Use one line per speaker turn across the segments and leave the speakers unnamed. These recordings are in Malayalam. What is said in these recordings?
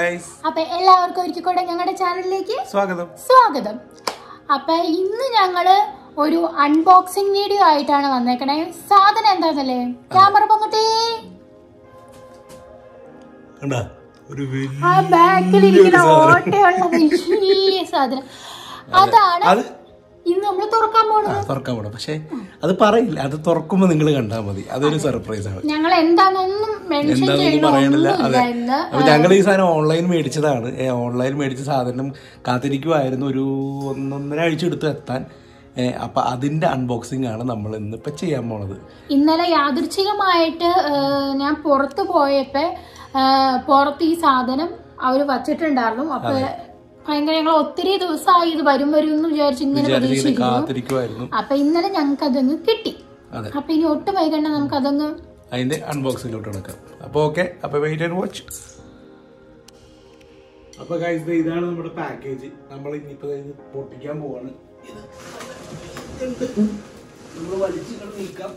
ഗായ്സ്
അപ്പൊ എല്ലാവർക്കും ഒരിക്കൽ കൂടെ ഞങ്ങളുടെ ചാനലിലേക്ക്
സ്വാഗതം
സ്വാഗതം അപ്പൊ ഇന്ന് ഞങ്ങള് ഒരു അൺബോക്സിംഗ് വീഡിയോ ആയിട്ടാണ് വന്നേക്കണേ സാധനം എന്താന്നല്ലേ ക്യാമറ പൊങ്ങട്ടെ
കണ്ടാ ഒരു
ആ ബാക്കിൽ ഇരിക്കുന്ന ഓട്ടയുള്ള വലിയ സാധനം അതാണ്
അത്
ഇന്ന് നമ്മൾ തുറക്കാൻ
ആ,
പോണത്
തുറക്കാൻ പോണം പക്ഷെ അത് പറയില്ല അത് തുറക്കുമ്പോ നിങ്ങൾ കണ്ടാൽ മതി അതൊരു സർപ്രൈസ് ആണ്
ഞങ്ങൾ എന്താണെന്നൊന്നും മെൻഷൻ
എന്താണെന്നൊന്നും പറയണില്ല അതെ
ചെയ്യണമൊന്നുമില്ല ഇന്ന്
അപ്പൊ ഞങ്ങൾ ഈ സാധനം ഓൺലൈൻ മേടിച്ചതാണ് ഏ, ഓൺലൈൻ മേടിച്ച സാധനം കാത്തിരിക്കുമായിരുന്നു ഒരു ഒന്നൊന്നര ആഴ്ച എടുത്ത് എത്താൻ ഏ, അപ്പൊ അതിന്റെ അൺബോക്സിംഗ് ആണ് നമ്മൾ ഇന്നിപ്പോ ചെയ്യാൻ പോണത്
ഇന്നലെ യാദൃച്ഛികമായിട്ട് ആ, ഞാൻ പുറത്ത് പോയപ്പോ ആ, പുറത്ത് ഈ സാധനം അവര് വച്ചിട്ടുണ്ടായിരുന്നു അപ്പൊ ഭയങ്കര ഞങ്ങൾ ഒത്തിരി ദിവസമായി ഇത് വരും വരും എന്ന് വിചാരിച്ച് ഇങ്ങനെ
വിചാരിച്ചിങ്ങനെ
പ്രതീക്ഷിക്കുന്നു
കാത്തിരിക്കുമായിരുന്നു
അപ്പൊ ഇന്നലെ ഞങ്ങൾക്ക് അതങ്ങ് കിട്ടി
അതെ
അപ്പൊ ഇനി ഒട്ടും വൈകണ്ട നമുക്ക് അതങ്ങ്
അതിന്റെ അൺബോക്സിംഗിലോട്ട് നടക്കാം അപ്പൊ ഓക്കെ അപ്പൊ വെയിറ്റ് ആൻഡ് വാച്ച് അപ്പൊ ഗൈസ് ഇതാണ് നമ്മുടെ പാക്കേജ് നമ്മൾ ഇനിയിപ്പോ ഇത് പൊട്ടിക്കാൻ പോവാണ് നമ്മൾ വലിച്ചു ഇങ്ങോട്ട് നീക്കാം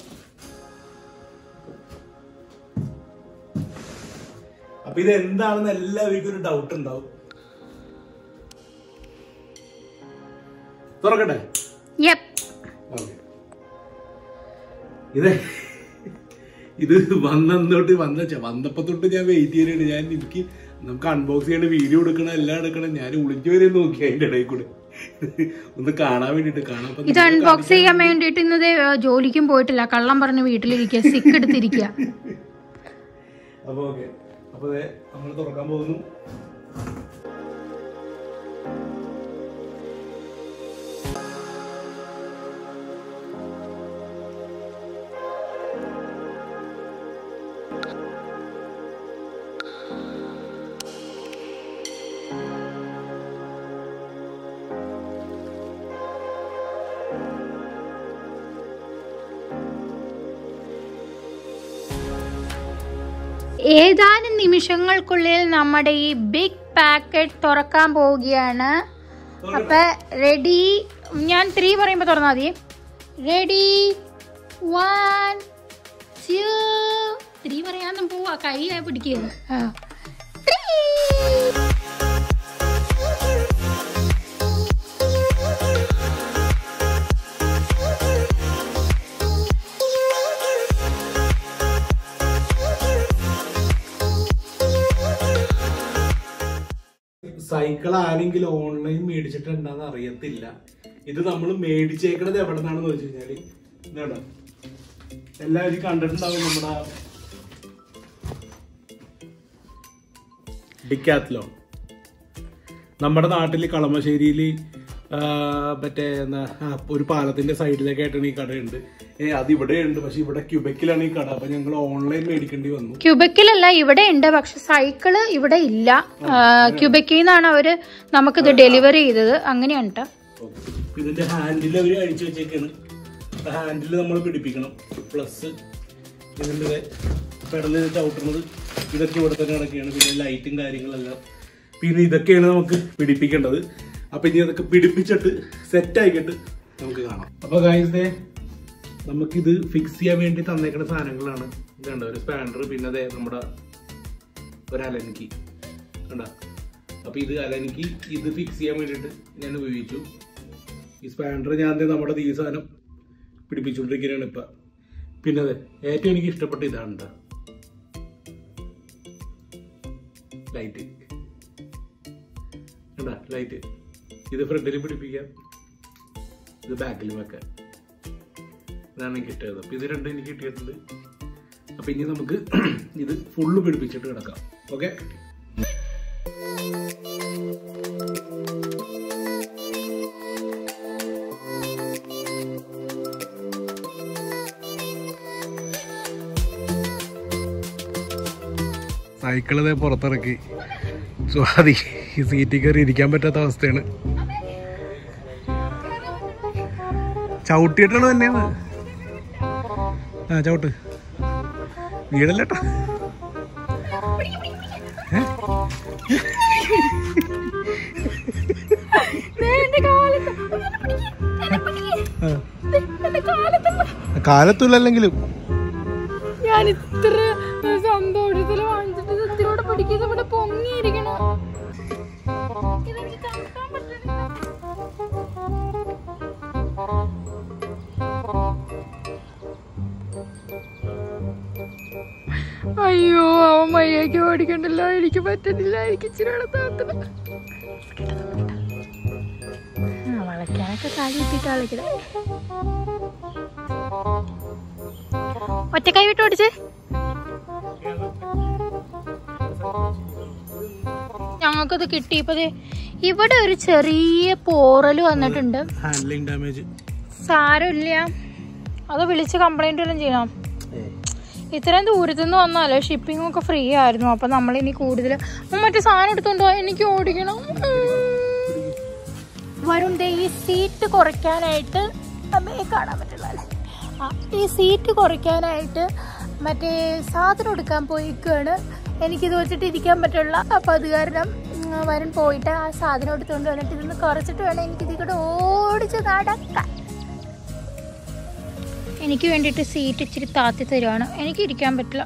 അപ്പൊ ഇത് എന്താണെന്ന് എല്ലാവർക്കും ഒരു ഡൗട്ട് ഉണ്ടാവും തുറക്കട്ടെ
യെപ്പ്
ഓക്കേ. ഇത് ഇത് വന്നോട്ട് വന്ന ചെ- വന്നപ്പോ തൊട്ട് ഞാൻ വെയിറ്റ് ചെയ്തിട്ടുണ്ട് ഞാൻ എനിക്ക് നമുക്ക് അൺബോക്സ് ചെയ്യേണ്ട വീഡിയോ എടുക്കണം എല്ലാം എടുക്കണം ഞാൻ ഒളിച്ചു വരെ നോക്കി അതിന്റെ ഇടയിൽ കൂടെ ഒന്ന് കാണാൻ വേണ്ടിട്ട് കാണാൻ അപ്പൊ
ഇത് അൺബോക്സ് ചെയ്യാൻ വേണ്ടിട്ട് ഇന്നത് ജോലിക്കും പോയിട്ടില്ല കള്ളം പറഞ്ഞ് വീട്ടിലിരിക്കുക സിക്ക് എടുത്തിരിക്കുക
അപ്പൊ ഓക്കെ അപ്പൊ നമ്മൾ തുറക്കാൻ പോകുന്നു
ഏതാനും നിമിഷങ്ങൾക്കുള്ളിൽ നമ്മുടെ ഈ ബിഗ് പാക്കറ്റ് തുറക്കാൻ പോവുകയാണ് അപ്പൊ റെഡി ഞാൻ ത്രീ പറയുമ്പോ തുറന്നാ മതി റെഡി വൺ ടു ത്രീ പറയാനും പോവാ കൈ പിടിക്കുന്നു ആ Three.
സൈക്കിൾ ആരെങ്കിലും ഓൺലൈൻ മേടിച്ചിട്ടുണ്ടെന്ന് അറിയത്തില്ല ഇത് നമ്മൾ മേടിച്ചേക്കണത് എവിടെ നിന്നാണെന്ന് വെച്ച് കഴിഞ്ഞാല് ഇതാണ്ടോ എല്ലാവരും കണ്ടിട്ടുണ്ടാവും നമ്മുടെ ഡിക്കാത്ലോൺ നമ്മുടെ നാട്ടിൽ കളമശ്ശേരിയിൽ മറ്റേ എന്താ ആ, ഒരു പാലത്തിന്റെ സൈഡിലൊക്കെ ആയിട്ടാണ് ഈ കടയുണ്ട് ഏ അത് ഇവിടെ ഉണ്ട് പക്ഷെ ഇവിടെ ക്യൂബെക്കിലാണ് ഈ കട അപ്പൊ ഞങ്ങൾ ഓൺലൈൻ മേടിക്കേണ്ടി വന്നു
ക്യൂബെക്കിലല്ല ഇവിടെ ഉണ്ട് പക്ഷെ സൈക്കിള് ഇവിടെ ഇല്ല ക്യൂബെക്കിൽ നിന്നാണ് അവര് നമുക്കിത് ഡെലിവറി ചെയ്തത് അങ്ങനെയാണ് ട്ടോ.
അപ്പൊ ഇതിന്റെ ഹാൻഡിൽ അവർ അഴിച്ചു വെച്ചേക്കാണ് ഹാൻഡിൽ നമ്മൾ പിടിപ്പിക്കണം പ്ലസ് ഇതിന്റെ പെടല് ചവിട്ടുന്നത് ഇതൊക്കെ ഇവിടെ തന്നെ കിടക്കുകയാണ് പിന്നെ ലൈറ്റും കാര്യങ്ങളെല്ലാം പിന്നെ ഇതൊക്കെയാണ് നമുക്ക് പിടിപ്പിക്കേണ്ടത് അപ്പൊ ഇനി അതൊക്കെ പിടിപ്പിച്ചിട്ട് സെറ്റ് ആക്കിയിട്ട് നമുക്ക് കാണാം അപ്പൊ ഗായ്സ് നമുക്കിത് ഫിക്സ് ചെയ്യാൻ വേണ്ടി തന്നേക്കുന്ന സാധനങ്ങളാണ് ഇതുണ്ട് ഒരു സ്പാൻഡർ പിന്നെ അതെ നമ്മുടെ ഒരു അലൻകി കണ്ട അപ്പൊ ഇത് അലൻകി ഇത് ഫിക്സ് ചെയ്യാൻ വേണ്ടിയിട്ട് ഞാൻ ഉപയോഗിച്ചു ഈ സ്പാൻഡർ ഞാൻ ദേ നമ്മുടെ ഈ സാധനം പിടിപ്പിച്ചുകൊണ്ടിരിക്കുകയാണ് ഇപ്പൊ പിന്നെ അതെ ഏറ്റവും എനിക്ക് ഇഷ്ടപ്പെട്ട ഇതാണ് ട്ടോ. ലൈറ്റ് കണ്ടാ ലൈറ്റ് ഇത് ഫ്രണ്ടിൽ പിടിപ്പിക്കാം ഇത് ബാക്കിൽ വെക്കാം ഇതാണ് എനിക്ക് ഇഷ്ടമായത് അപ്പൊ ഇത് രണ്ടും എനിക്ക് കിട്ടിയിട്ടുണ്ട് അപ്പൊ ഇനി നമുക്ക് ഇത് ഫുള്ള് പിടിപ്പിച്ചിട്ട് കിടക്കാം ഓക്കെ സൈക്കിള് പുറത്തിറക്കി സ്വാതി ഈ സീറ്റിൽ കയറി ഇരിക്കാൻ പറ്റാത്ത അവസ്ഥയാണ് ചവിട്ടിയിട്ടാണ് തന്നെയാണ് ആ ചവിട്ട് വീടല്ലേട്ടാ കാലത്തുള്ളല്ലെങ്കിലും
ഞാൻ ഇത്ര സന്തോഷത്തിൽ വാങ്ങിച്ചിട്ട് ഇതിലൂടെ പഠിക്കുന്നത് ഇവിടെ പൊങ്ങിയിരിക്കണം മര്യാദയ്ക്ക് ഓടിക്കണ്ടല്ലോ എനിക്ക് പറ്റുന്നില്ല എനിക്ക് ഇച്ചിരി കൂടെ താത്തണം ആ വളയ്ക്കാനൊക്കെ കാലി ഇട്ടിട്ട് കളിക്കണേ ഒറ്റ കൈ വിട്ട് ഓടിച്ചേ ഞങ്ങൾക്കത് കിട്ടിയപ്പോ ദേ ഇവിടെ ഒരു ചെറിയ പോറൽ വന്നിട്ടുണ്ട്
ഹാൻഡ്ലിംഗ് ഡാമേജ്
സാരമില്ല അത് വിളിച്ച് കംപ്ലൈന്റ് വല്ലതും ചെയ്യണം ഇത്രയും ദൂരത്തു നിന്ന് വന്നാലേ ഷിപ്പിംഗ് ഒക്കെ ഫ്രീ ആയിരുന്നു അപ്പൊ നമ്മൾ ഇനി കൂടുതൽ മറ്റേ സാധനം എടുത്തോണ്ട് പോയാ എനിക്ക് ഓടിക്കണം വരും ദേ ഈ സീറ്റ് കുറയ്ക്കാനായിട്ട് അമ്മയെ കാണാൻ പറ്റില്ല അല്ലേ ആ ഈ സീറ്റ് കുറയ്ക്കാനായിട്ട് മറ്റേ സാധനം എടുക്കാൻ പോയിക്കാണ് എനിക്കിത് വെച്ചിട്ട് ഇരിക്കാൻ പറ്റില്ല അപ്പം അത് കാരണം ഉം, വരൻ പോയിട്ട് ആ സാധനം എടുത്തുകൊണ്ട് വന്നിട്ട് ഇതൊന്ന് കുറച്ചിട്ട് വേണം എനിക്കിത് കൂടെ ഓടിച്ച് നടക്കാൻ എനിക്ക് വേണ്ടിയിട്ട് സീറ്റ് ഇച്ചിരി താത്തി തരുവാണ് എനിക്ക് ഇരിക്കാൻ പറ്റില്ല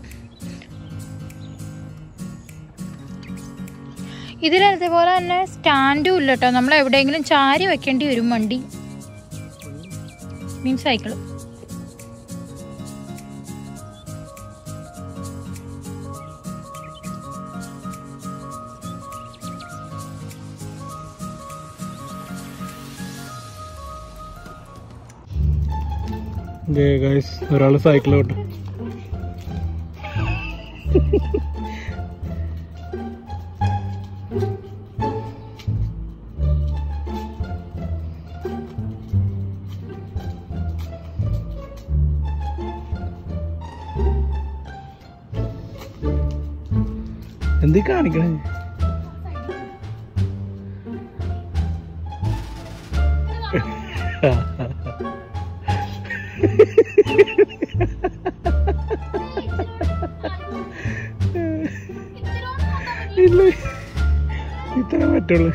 ഇതിൽ അതേപോലെ തന്നെ സ്റ്റാൻഡും ഇല്ല കേട്ടോ നമ്മൾ എവിടെയെങ്കിലും ചാരി വെക്കേണ്ടി വരും വണ്ടി മീൻസ് സൈക്കിള്
ഗൈസ് ഒരാള് സൈക്കിളോട്ട് എന്തീ കാണിക്കണേ ഇല്ല ഇത്രേ പറ്റുള്ളൂ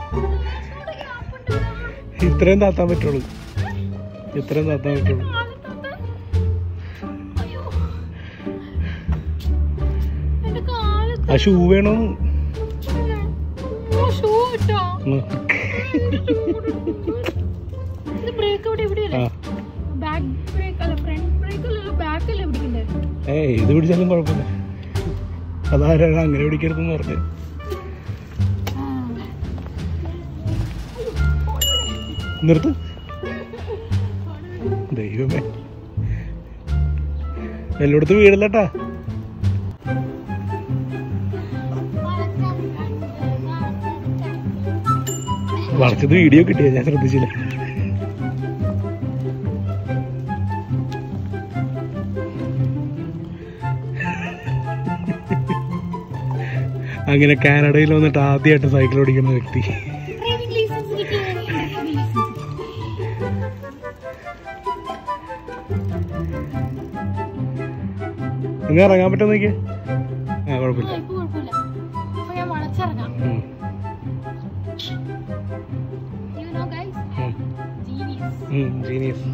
ഇത്രയും താത്താൻ പറ്റുള്ളൂ ഇത്രയും താത്താൻ പറ്റുള്ളൂ ആ ഷൂ വേണോ
ബ്രേക്ക് ഇവിടെ ഇവിടെ
ആ
ബാക്ക് ബ്രേക്ക് അല്ല ഫ്രണ്ട് ബ്രേക്ക് അല്ലല്ലോ ബാക്ക് അല്ലേ പിടിക്കണ്ടേ
ഏയ് ഇത് പിടിച്ചാലും കുഴപ്പമില്ല അതാരാണ് അങ്ങനെ പിടിക്കരുതെന്ന് പറഞ്ഞു നിർത്ത് ദൈവമേ എല്ലായിടത്തും വീടല്ലട്ടാ വളച്ചത് വീഡിയോ കിട്ടിയ ഞാൻ ശ്രദ്ധിച്ചില്ല അങ്ങനെ കാനഡയിൽ വന്നിട്ട് ആദ്യമായിട്ട് സൈക്കിൾ ഓടിക്കുന്ന വ്യക്തി
ഡ്രൈവിംഗ് ലൈസൻസ് കിട്ടിയ
ഇന്ന് ഇറങ്ങാൻ പറ്റുമോ നോക്കിയേ ആ കുഴപ്പമില്ല
ഇപ്പൊ കുഴപ്പമില്ല അപ്പൊ ഞാൻ വളച്ചിറങ്ങാം
ഉം,
യു നോ ഗൈസ്
ഉം,
ജീനിയസ്
ഉം, genius.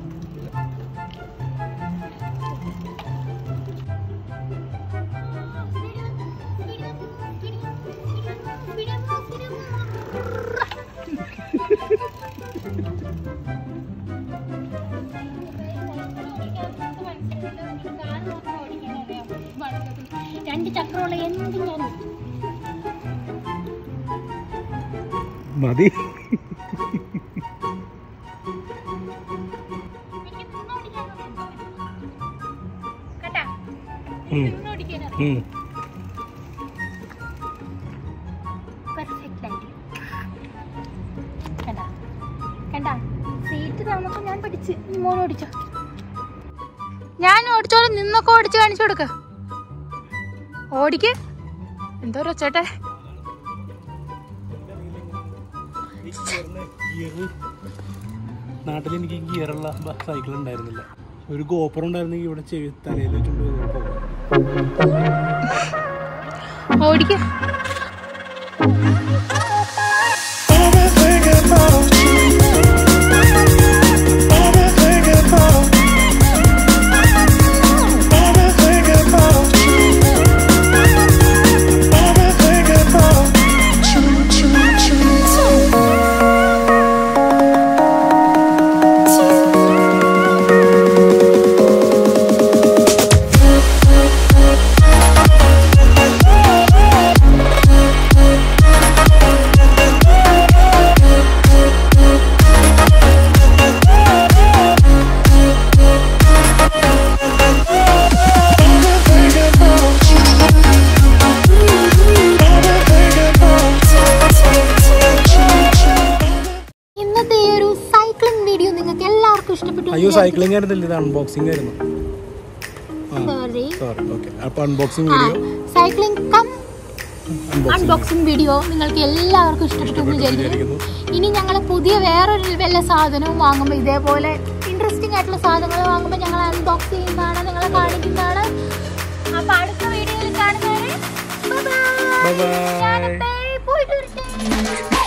രണ്ട് ചക്രമുള്ള എന്ത് ഞാൻ
മതി
കേട്ടാ
ഉം,
ഓടിക്കാൻ
ഉം.
പെർഫെക്റ്റ് ആയിട്ട് കണ്ടാ കണ്ടാ സീറ്റ് തന്നപ്പോ ഞാൻ പഠിച്ച് മോൻ ഓടിച്ചോ ഞാൻ ഓടിച്ചോളൂ നിന്നൊക്കെ ഓടിച്ച് കാണിച്ചു കൊടുക്ക ഓടിക്ക് എന്തോ രച്ചേട്ടെ
നാട്ടിൽ എനിക്ക് ഗിയറുള്ള സൈക്കിൾ ഉണ്ടായിരുന്നില്ല ഒരു ഗോപ്പർ ഉണ്ടായിരുന്നെങ്കിൽ ഇവിടെ ചെവി തലയിൽ വെച്ചുകൊണ്ട് പോകും
ഓടിക്ക്
Thank
ഇഷ്ടപ്പെട്ടു
അയ്യോ സൈക്ലിംഗ് ആയിരുന്നില്ല ഇത് അൺബോക്സിംഗ് ആയിരുന്നു
സോറി
സോറി ഓക്കെ അപ്പൊ unboxing video
cycling cum
unboxing
unboxing video നിങ്ങൾക്ക് എല്ലാവർക്കും ഇഷ്ടപ്പെട്ടു എന്ന് വിചാരിക്കുന്നു ഇനി ഞങ്ങൾ പുതിയ വേറൊരു വല്ല സാധനവും വാങ്ങുമ്പോൾ ഇതേപോലെ ഇൻട്രസ്റ്റിംഗ് ആയിട്ടുള്ള സാധനങ്ങൾ വാങ്ങുമ്പോൾ ഞങ്ങൾ അൺബോക്സ് ചെയ്യുന്നതാണ് നിങ്ങളെ കാണിക്കുന്നതാണ് അപ്പൊ അടുത്ത വീഡിയോയിൽ കാണുന്നവരെ
ബൈ ബൈ
ഞാനപ്പേ പോയിട്ട് വരട്ടെ